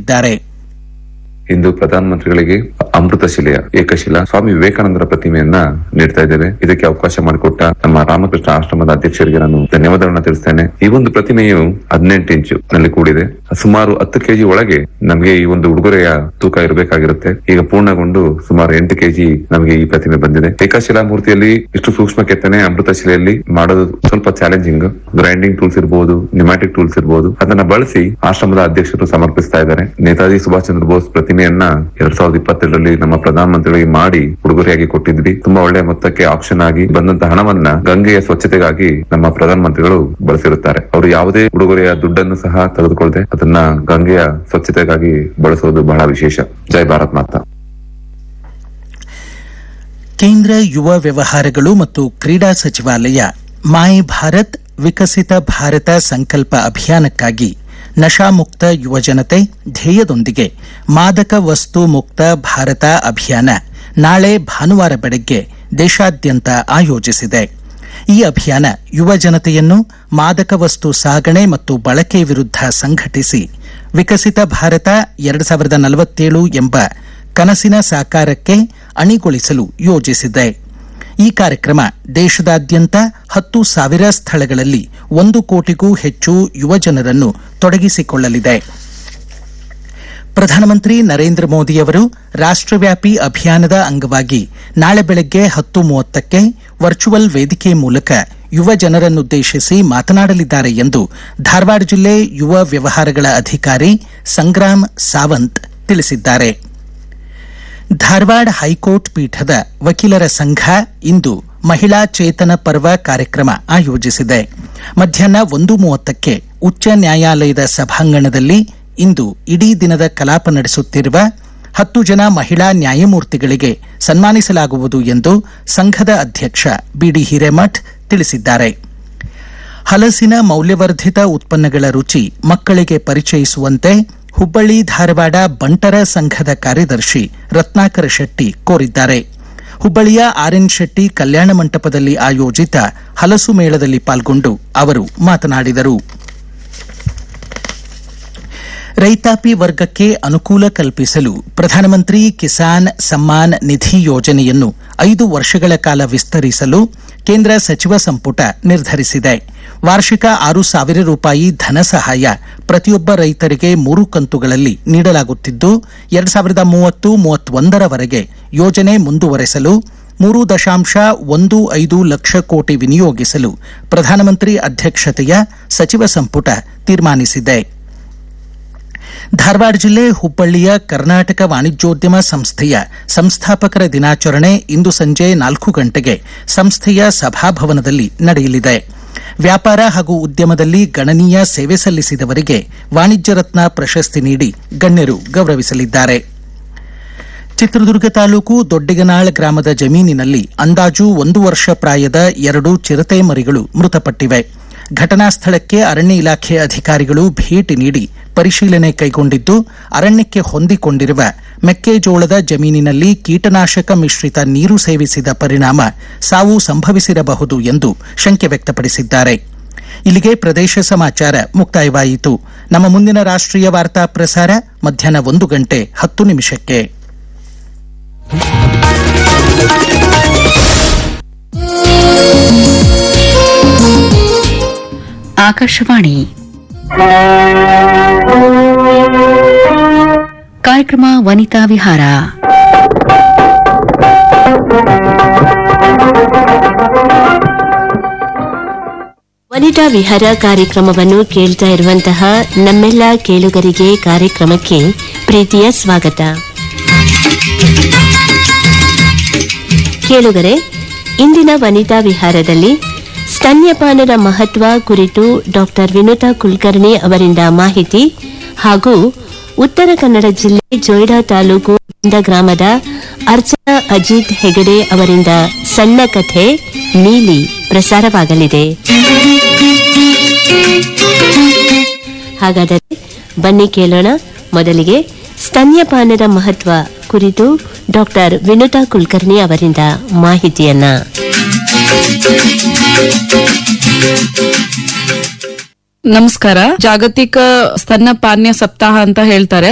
ತಿಳಿಸಿದ್ದಾರೆ ಇಂದು ಪ್ರಧಾನಮಂತ್ರಿಗಳಿಗೆ ಅಮೃತ ಶಿಲೆಯ ಏಕಶಿಲಾ ಸ್ವಾಮಿ ವಿವೇಕಾನಂದರ ಪ್ರತಿಮೆಯನ್ನ ನೀಡ್ತಾ ಇದ್ದೇವೆ ಇದಕ್ಕೆ ಅವಕಾಶ ಮಾಡಿಕೊಟ್ಟ ನಮ್ಮ ರಾಮಕೃಷ್ಣ ಆಶ್ರಮದ ಅಧ್ಯಕ್ಷರಿಗೆ ನಾನು ಧನ್ಯವಾದಗಳನ್ನ ತಿಳಿಸ್ತೇನೆ ಈ ಒಂದು ಪ್ರತಿಮೆಯು ಹದಿನೆಂಟು ಇಂಚು ನಲ್ಲಿ ಕೂಡಿದೆ ಸುಮಾರು ಹತ್ತು ಕೆಜಿ ಒಳಗೆ ನಮಗೆ ಈ ಒಂದು ಉಡುಗೊರೆಯ ತೂಕ ಇರಬೇಕಾಗಿರುತ್ತೆ ಈಗ ಪೂರ್ಣಗೊಂಡು ಸುಮಾರು ಎಂಟು ಕೆಜಿ ನಮಗೆ ಈ ಪ್ರತಿಮೆ ಬಂದಿದೆ ಏಕಶಿಲಾ ಮೂರ್ತಿಯಲ್ಲಿ ಇಷ್ಟು ಸೂಕ್ಷ್ಮ ಕೆತ್ತನೆ ಅಮೃತ ಶಿಲೆಯಲ್ಲಿ ಮಾಡೋದು ಸ್ವಲ್ಪ ಚಾಲೆಂಜಿಂಗ್ ಗ್ರೈಂಡಿಂಗ್ ಟೂಲ್ಸ್ ಇರಬಹುದು ನ್ಯೂಮ್ಯಾಟಿಕ್ ಟೂಲ್ಸ್ ಇರಬಹುದು ಅದನ್ನ ಬಳಸಿ ಆಶ್ರಮದ ಅಧ್ಯಕ್ಷರು ಸಮರ್ಪಿಸ್ತಾ ಇದ್ದಾರೆ ನೇತಾಜಿ ಸುಭಾಷ್ ಚಂದ್ರ ಬೋಸ್ ಪ್ರತಿಮೆಯನ್ನ ಎರಡ್ ಸಾವಿರದ ಇಪ್ಪತ್ತೆರಡರಲ್ಲಿ ನಮ್ಮ ಪ್ರಧಾನಮಂತ್ರಿಗಳಿಗೆ ಮಾಡಿ ಉಡುಗೊರೆಯಾಗಿ ಕೊಟ್ಟಿದ್ವಿ ತುಂಬಾ ಒಳ್ಳೆಯ ಮೊತ್ತಕ್ಕೆ ಆಪ್ಷನ್ ಆಗಿ ಬಂದಂತ ಹಣವನ್ನ ಗಂಗೆಯ ಸ್ವಚ್ಛತೆಗಾಗಿ ನಮ್ಮ ಪ್ರಧಾನಮಂತ್ರಿಗಳು ಬಳಸಿರುತ್ತಾರೆ ಅವರು ಯಾವುದೇ ಉಡುಗೊರೆಯ ದುಡ್ಡನ್ನು ಸಹ ತೆಗೆದುಕೊಳ್ಳದೆ ಅದನ್ನ ಗಂಗೆಯ ಸ್ವಚ್ಛತೆಗಾಗಿ ಬಳಸುವುದು ಬಹಳ ವಿಶೇಷ ಜೈ ಭಾರತ್ ಮಾತಾ ಕೇಂದ್ರ ಯುವ ವ್ಯವಹಾರಗಳು ಮತ್ತು ಕ್ರೀಡಾ ಸಚಿವಾಲಯ ಮಾಯ್ ಭಾರತ್ ವಿಕಸಿತ ಭಾರತ ಸಂಕಲ್ಪ ಅಭಿಯಾನಕ್ಕಾಗಿ ನಶಾಮುಕ್ತ ಯುವಜನತೆ ಧ್ಯೇಯದೊಂದಿಗೆ ಮಾದಕ ವಸ್ತು ಮುಕ್ತ ಭಾರತ ಅಭಿಯಾನ ನಾಳೆ ಭಾನುವಾರ ಬೆಳಗ್ಗೆ ದೇಶಾದ್ಯಂತ ಆಯೋಜಿಸಿದೆ ಈ ಅಭಿಯಾನ ಯುವ ಜನತೆಯನ್ನು ಮಾದಕ ವಸ್ತು ಸಾಗಣೆ ಮತ್ತು ಬಳಕೆ ವಿರುದ್ಧ ಸಂಘಟಿಸಿ ವಿಕಸಿತ ಭಾರತ ಎರಡು ಸಾವಿರದ ನಲವತ್ತೇಳು ಎಂಬ ಕನಸಿನ ಸಾಕಾರಕ್ಕೆ ಅಣಿಗೊಳಿಸಲು ಯೋಜಿಸಿದೆ ಈ ಕಾರ್ಯಕ್ರಮ ದೇಶದಾದ್ಯಂತ ಹತ್ತು ಸಾವಿರ ಸ್ಥಳಗಳಲ್ಲಿ ಒಂದು ಕೋಟಿಗೂ ಹೆಚ್ಚು ಯುವಜನರನ್ನು ತೊಡಗಿಸಿಕೊಳ್ಳಲಿದೆ ಪ್ರಧಾನಮಂತ್ರಿ ನರೇಂದ್ರ ಮೋದಿಯವರು ರಾಷ್ಟ್ರವ್ಯಾಪಿ ಅಭಿಯಾನದ ಅಂಗವಾಗಿ ನಾಳೆ ಬೆಳಗ್ಗೆ ಹತ್ತು ಮೂವತ್ತಕ್ಕೆ ವರ್ಚುವಲ್ ವೇದಿಕೆ ಮೂಲಕ ಯುವ ಜನರನ್ನುದ್ದೇಶಿಸಿ ಮಾತನಾಡಲಿದ್ದಾರೆ ಎಂದು ಧಾರವಾಡ ಜಿಲ್ಲೆ ಯುವ ವ್ಯವಹಾರಗಳ ಅಧಿಕಾರಿ ಸಂಗ್ರಾಮ್ ಸಾವಂತ್ ತಿಳಿಸಿದ್ದಾರೆ ಧಾರವಾಡ ಹೈಕೋರ್ಟ್ ಪೀಠದ ವಕೀಲರ ಸಂಘ ಇಂದು ಮಹಿಳಾ ಚೇತನ ಪರ್ವ ಕಾರ್ಯಕ್ರಮ ಆಯೋಜಿಸಿದೆ ಮಧ್ಯಾಹ್ನ ಒಂದು ಮೂವತ್ತಕ್ಕೆ ಉಚ್ಚ ನ್ಯಾಯಾಲಯದ ಸಭಾಂಗಣದಲ್ಲಿ ಇಂದು ಇಡೀ ದಿನದ ಕಲಾಪ ನಡೆಸುತ್ತಿರುವ ಹತ್ತು ಜನ ಮಹಿಳಾ ನ್ಯಾಯಮೂರ್ತಿಗಳಿಗೆ ಸನ್ಮಾನಿಸಲಾಗುವುದು ಎಂದು ಸಂಘದ ಅಧ್ಯಕ್ಷ ಬಿಡಿ ಹಿರೇಮಠ್ ತಿಳಿಸಿದ್ದಾರೆ ಹಲಸಿನ ಮೌಲ್ಯವರ್ಧಿತ ಉತ್ಪನ್ನಗಳ ರುಚಿ ಮಕ್ಕಳಿಗೆ ಪರಿಚಯಿಸುವಂತೆ ಹುಬ್ಬಳ್ಳಿ ಧಾರವಾಡ ಬಂಟರ ಸಂಘದ ಕಾರ್ಯದರ್ಶಿ ರತ್ನಾಕರ ಶೆಟ್ಟಿ ಕೋರಿದ್ದಾರೆ ಹುಬ್ಬಳ್ಳಿಯ ಆರ್ಎನ್ ಶೆಟ್ಟಿ ಕಲ್ಯಾಣ ಮಂಟಪದಲ್ಲಿ ಆಯೋಜಿತ ಹಲಸು ಮೇಳದಲ್ಲಿ ಪಾಲ್ಗೊಂಡು ಅವರು ಮಾತನಾಡಿದರು ರೈತಾಪಿ ವರ್ಗಕ್ಕೆ ಅನುಕೂಲ ಕಲ್ಪಿಸಲು ಪ್ರಧಾನಮಂತ್ರಿ ಕಿಸಾನ್ ಸಮ್ಮಾನ್ ನಿಧಿ ಯೋಜನೆಯನ್ನು ಐದು ವರ್ಷಗಳ ಕಾಲ ವಿಸ್ತರಿಸಲು ಕೇಂದ್ರ ಸಚಿವ ಸಂಪುಟ ನಿರ್ಧರಿಸಿದೆ ವಾರ್ಷಿಕ ಆರು ಸಾವಿರ ರೂಪಾಯಿ ಧನ ಸಹಾಯ ಪ್ರತಿಯೊಬ್ಬ ರೈತರಿಗೆ ಮೂರು ಕಂತುಗಳಲ್ಲಿ ನೀಡಲಾಗುತ್ತಿದ್ದು ಎರಡ್ ಸಾವಿರದ ಮೂವತ್ತು ಮೂವತ್ತೊಂದರವರೆಗೆ ಯೋಜನೆ ಮುಂದುವರೆಸಲು ಮೂರು ದಶಾಂಶ ಒಂದು ಐದು ಲಕ್ಷ ಕೋಟಿ ವಿನಿಯೋಗಿಸಲು ಪ್ರಧಾನಮಂತ್ರಿ ಅಧ್ಯಕ್ಷತೆಯ ಸಚಿವ ಸಂಪುಟ ತೀರ್ಮಾನಿಸಿದೆ ಧಾರವಾಡ ಜಿಲ್ಲೆ ಹುಬ್ಬಳ್ಳಿಯ ಕರ್ನಾಟಕ ವಾಣಿಜ್ಯೋದ್ಯಮ ಸಂಸ್ಥೆಯ ಸಂಸ್ಥಾಪಕರ ದಿನಾಚರಣೆ ಇಂದು ಸಂಜೆ ನಾಲ್ಕು ಗಂಟೆಗೆ ಸಂಸ್ಥೆಯ ಸಭಾಭವನದಲ್ಲಿ ನಡೆಯಲಿದೆ ವ್ಯಾಪಾರ ಹಾಗೂ ಉದ್ಯಮದಲ್ಲಿ ಗಣನೀಯ ಸೇವೆ ಸಲ್ಲಿಸಿದವರಿಗೆ ವಾಣಿಜ್ಯ ರತ್ನ ಪ್ರಶಸ್ತಿ ನೀಡಿ ಗಣ್ಯರು ಗೌರವಿಸಲಿದ್ದಾರೆ ಚಿತ್ರದುರ್ಗ ತಾಲೂಕು ದೊಡ್ಡಿಗನಾಳ್ ಗ್ರಾಮದ ಜಮೀನಿನಲ್ಲಿ ಅಂದಾಜು ಒಂದು ವರ್ಷ ಪ್ರಾಯದ ಎರಡು ಚಿರತೆ ಮರಿಗಳು ಮೃತಪಟ್ಟಿವೆ ಘಟನಾ ಸ್ಥಳಕ್ಕೆ ಅರಣ್ಯ ಇಲಾಖೆ ಅಧಿಕಾರಿಗಳು ಭೇಟಿ ನೀಡಿ ಪರಿಶೀಲನೆ ಕೈಗೊಂಡಿದ್ದು ಅರಣ್ಯಕ್ಕೆ ಹೊಂದಿಕೊಂಡಿರುವ ಮೆಕ್ಕೆಜೋಳದ ಜಮೀನಿನಲ್ಲಿ ಕೀಟನಾಶಕ ಮಿಶ್ರಿತ ನೀರು ಸೇವಿಸಿದ ಪರಿಣಾಮ ಸಾವು ಸಂಭವಿಸಿರಬಹುದು ಎಂದು ಶಂಕೆ ವ್ಯಕ್ತಪಡಿಸಿದ್ದಾರೆ ಇಲ್ಲಿಗೆ ಪ್ರದೇಶ ಸಮಾಚಾರ ಮುಕ್ತಾಯವಾಯಿತು ನಮ್ಮ ಮುಂದಿನ ರಾಷ್ಟ್ರೀಯ ವಾರ್ತಾ ಪ್ರಸಾರ ಮಧ್ಯಾಹ್ನ ಒಂದು ಗಂಟೆ ಹತ್ತು ನಿಮಿಷಕ್ಕೆ ಆಕಾಶವಾಣಿ ಕಾರ್ಯಕ್ರಮ ವನಿತಾ ವಿಹಾರ ವನಿತಾ ವಿಹಾರ ಕಾರ್ಯಕ್ರಮವನ್ನು ಕೇಳ್ತಾ ಇರುವಂತಹ ನಮ್ಮೆಲ್ಲ ಕೇಳುಗರಿಗೆ ಕಾರ್ಯಕ್ರಮಕ್ಕೆ ಪ್ರೀತಿಯ ಸ್ವಾಗತ ಕೇಳುಗರೆ ಇಂದಿನ ವನಿತಾ ವಿಹಾರದಲ್ಲಿ ಸ್ತನ್ಯಪಾನದ ಮಹತ್ವ ಕುರಿತು ಡಾಕ್ಟರ್ ವಿನುತಾ ಕುಲಕರ್ಣಿ ಅವರಿಂದ ಮಾಹಿತಿ ಹಾಗೂ ಉತ್ತರ ಕನ್ನಡ ಜಿಲ್ಲೆ ಜೊಯ್ಡಾ ತಾಲೂಕು ಇಂದ ಗ್ರಾಮದ ಅರ್ಚನಾ ಅಜಿತ್ ಹೆಗಡೆ ಅವರಿಂದ ಸಣ್ಣ ಕಥೆ ನೀಲಿ ಪ್ರಸಾರವಾಗಲಿದೆ ಹಾಗಾದರೆ ಬನ್ನಿ ಕೇಳೋಣ ಮೊದಲಿಗೆ ಸ್ತನ್ಯಪಾನದ ಮಹತ್ವ ಕುರಿತು ಡಾಕ್ಟರ್ ವಿನುತಾ ಕುಲಕರ್ಣಿ ಅವರಿಂದ ಮಾಹಿತಿಯನ್ನ ನಮಸ್ಕಾರ ಜಾಗತಿಕ ಸ್ತನ್ಯಪಾನ್ಯ ಸಪ್ತಾಹ ಅಂತ ಹೇಳ್ತಾರೆ